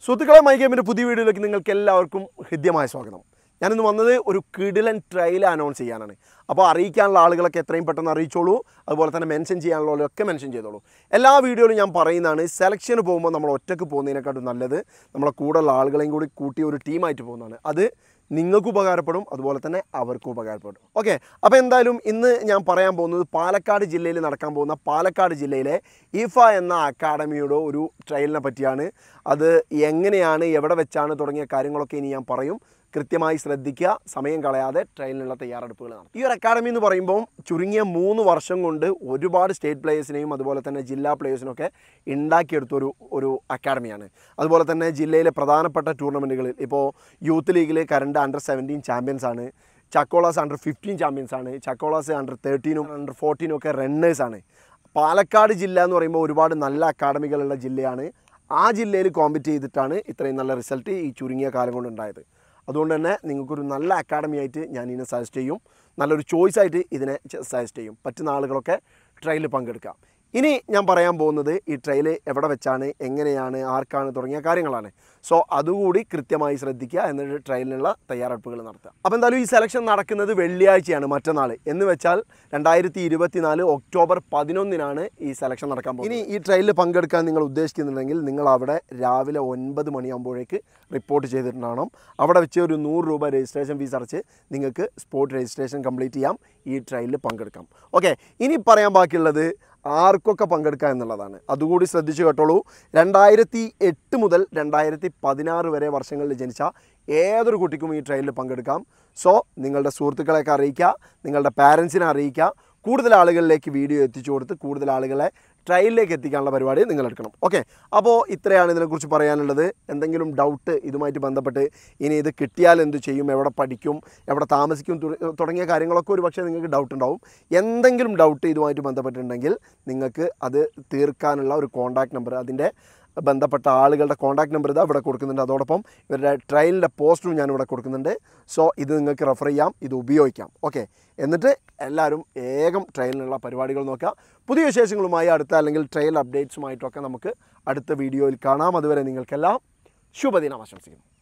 സുഹൃത്തുക്കളെ മൈ ഗെയിമിൻ്റെ പുതിയ വീഡിയോയിലേക്ക് നിങ്ങൾക്ക് എല്ലാവർക്കും ഹൃദ്യമായ സ്വാഗതം ഞാനിന്ന് വന്നത് ഒരു കിടിലൻ ട്രയൽ അനൗൺസ് ചെയ്യാനാണ് അപ്പോൾ അറിയിക്കാനുള്ള ആളുകളൊക്കെ എത്രയും പെട്ടെന്ന് അറിയിച്ചോളൂ അതുപോലെ തന്നെ മെൻഷൻ ചെയ്യാനുള്ളവരൊക്കെ മെൻഷൻ ചെയ്തോളൂ എല്ലാ വീഡിയോയിലും ഞാൻ പറയുന്നതാണ് സെലക്ഷന് പോകുമ്പോൾ നമ്മൾ ഒറ്റയ്ക്ക് പോകുന്നതിനെക്കാട്ടും നല്ലത് നമ്മളെ കൂടെയുള്ള ആളുകളെയും കൂടി കൂട്ടി ഒരു ടീമായിട്ട് പോകുന്നതാണ് അത് നിങ്ങൾക്ക് ഉപകാരപ്പെടും അതുപോലെ തന്നെ അവർക്കും ഉപകാരപ്പെടും ഓക്കെ അപ്പോൾ എന്തായാലും ഇന്ന് ഞാൻ പറയാൻ പോകുന്നത് പാലക്കാട് ജില്ലയിൽ നടക്കാൻ പോകുന്ന പാലക്കാട് ജില്ലയിലെ ഇഫ എന്ന അക്കാഡമിയുടെ ഒരു ട്രയലിനെ പറ്റിയാണ് അത് എങ്ങനെയാണ് എവിടെ വെച്ചാണ് തുടങ്ങിയ കാര്യങ്ങളൊക്കെ ഇനി ഞാൻ പറയും കൃത്യമായി ശ്രദ്ധിക്കുക സമയം കളയാതെ ട്രയലിനുള്ള തയ്യാറെടുപ്പുകൾ നടത്തും ഈ ഒരു അക്കാഡമി എന്ന് പറയുമ്പോൾ ചുരുങ്ങിയ മൂന്ന് വർഷം കൊണ്ട് ഒരുപാട് സ്റ്റേറ്റ് പ്ലേയേഴ്സിനെയും അതുപോലെ തന്നെ ജില്ലാ പ്ലേയേഴ്സിനൊക്കെ ഉണ്ടാക്കിയെടുത്ത ഒരു ഒരു അക്കാഡമിയാണ് അതുപോലെ തന്നെ ജില്ലയിലെ പ്രധാനപ്പെട്ട ടൂർണമെൻറ്റുകളിൽ ഇപ്പോൾ യൂത്ത് ലീഗിൽ കറണ്ട് അണ്ടർ സെവൻറ്റീൻ ചാമ്പ്യൻസ് ആണ് ചക്കോളാസ് അണ്ടർ ഫിഫ്റ്റീൻ ചാമ്പ്യൻസ് ആണ് ചക്കോളാസ് അണ്ടർ തേർട്ടീനും അണ്ടർ ഫോർട്ടീനും ഒക്കെ റണ്ണേഴ്സാണ് പാലക്കാട് ജില്ല എന്ന് പറയുമ്പോൾ ഒരുപാട് നല്ല അക്കാഡമികളുള്ള ജില്ലയാണ് ആ ജില്ലയിൽ കോമ്പറ്റ് ചെയ്തിട്ടാണ് ഇത്രയും നല്ല റിസൾട്ട് ഈ ചുരുങ്ങിയ കാലം കൊണ്ട് ഉണ്ടായത് അതുകൊണ്ട് തന്നെ നിങ്ങൾക്കൊരു നല്ല അക്കാഡമി ആയിട്ട് ഞാൻ ഇതിനെ സജസ്റ്റ് ചെയ്യും നല്ലൊരു ചോയ്സ് ആയിട്ട് ഇതിനെ സജസ്റ്റ് ചെയ്യും പറ്റുന്ന ആളുകളൊക്കെ ട്രയലിൽ പങ്കെടുക്കാം ഇനി ഞാൻ പറയാൻ പോകുന്നത് ഈ ട്രയൽ എവിടെ വെച്ചാണ് എങ്ങനെയാണ് ആർക്കാണ് തുടങ്ങിയ കാര്യങ്ങളാണ് സോ അതുകൂടി കൃത്യമായി ശ്രദ്ധിക്കുക എന്നിട്ട് ട്രയലിനുള്ള തയ്യാറെടുപ്പുകൾ നടത്തുക അപ്പോൾ എന്തായാലും ഈ സെലക്ഷൻ നടക്കുന്നത് വെള്ളിയാഴ്ചയാണ് മറ്റന്നാൾ എന്ന് വെച്ചാൽ രണ്ടായിരത്തി ഇരുപത്തിനാല് ഒക്ടോബർ പതിനൊന്നിനാണ് ഈ സെലക്ഷൻ നടക്കാൻ പോകുന്നത് ഇനി ഈ ട്രയലിൽ പങ്കെടുക്കാൻ നിങ്ങൾ ഉദ്ദേശിക്കുന്നുണ്ടെങ്കിൽ നിങ്ങൾ അവിടെ രാവിലെ ഒൻപത് മണിയാകുമ്പോഴേക്ക് റിപ്പോർട്ട് ചെയ്തിട്ടുണ്ടാവണം അവിടെ വെച്ച് ഒരു നൂറ് രൂപ രജിസ്ട്രേഷൻ ഫീസ് അടച്ച് നിങ്ങൾക്ക് സ്പോട്ട് രജിസ്ട്രേഷൻ കംപ്ലീറ്റ് ചെയ്യാം ഈ ട്രയലിൽ പങ്കെടുക്കാം ഓക്കെ ഇനി പറയാൻ ബാക്കിയുള്ളത് ആർക്കൊക്കെ പങ്കെടുക്കുക എന്നുള്ളതാണ് അതുകൂടി ശ്രദ്ധിച്ചു കേട്ടോളൂ രണ്ടായിരത്തി എട്ട് മുതൽ രണ്ടായിരത്തി പതിനാറ് വരെ വർഷങ്ങളിൽ ജനിച്ച ഏതൊരു കുട്ടിക്കും ഈ ട്രയലിൽ പങ്കെടുക്കാം സോ നിങ്ങളുടെ സുഹൃത്തുക്കളെയൊക്കെ അറിയിക്കുക നിങ്ങളുടെ പാരൻസിനെ അറിയിക്കുക കൂടുതൽ ആളുകളിലേക്ക് വീഡിയോ എത്തിച്ചു കൊടുത്ത് കൂടുതൽ ആളുകളെ ട്രയലിലേക്ക് എത്തിക്കാനുള്ള പരിപാടി നിങ്ങൾ എടുക്കണം ഓക്കെ അപ്പോൾ ഇത്രയാണ് ഇതിനെക്കുറിച്ച് പറയാനുള്ളത് എന്തെങ്കിലും ഡൗട്ട് ഇതുമായിട്ട് ബന്ധപ്പെട്ട് ഇനി ഇത് കിട്ടിയാൽ എന്ത് ചെയ്യും എവിടെ പഠിക്കും എവിടെ താമസിക്കും തുട- തുടങ്ങിയ കാര്യങ്ങളൊക്കെ ഒരു പക്ഷേ നിങ്ങൾക്ക് ഡൗട്ട് ഉണ്ടാവും എന്തെങ്കിലും ഡൗട്ട് ഇതുമായിട്ട് ബന്ധപ്പെട്ടിട്ടുണ്ടെങ്കിൽ നിങ്ങൾക്ക് അത് തീർക്കാനുള്ള ഒരു കോൺടാക്ട് നമ്പർ അതിൻ്റെ ബന്ധപ്പെട്ട ആളുകളുടെ കോൺടാക്ട് നമ്പർ ഇതാ ഇവിടെ കൊടുക്കുന്നുണ്ട് അതോടൊപ്പം ഇവരുടെ ട്രയലിൻ്റെ പോസ്റ്ററും ഞാൻ ഇവിടെ കൊടുക്കുന്നുണ്ട് സോ ഇത് നിങ്ങൾക്ക് റെഫർ ചെയ്യാം ഇത് ഉപയോഗിക്കാം ഓക്കെ എന്നിട്ട് എല്ലാവരും ഏകം ട്രയലിനുള്ള പരിപാടികൾ നോക്കുക പുതിയ വിശേഷങ്ങളുമായി അടുത്ത അല്ലെങ്കിൽ ട്രയൽ അപ്ഡേറ്റ്സുമായിട്ടൊക്കെ നമുക്ക് അടുത്ത വീഡിയോയിൽ കാണാം അതുവരെ നിങ്ങൾക്കെല്ലാം ശുഭദിനം ആശംസിക്കുന്നു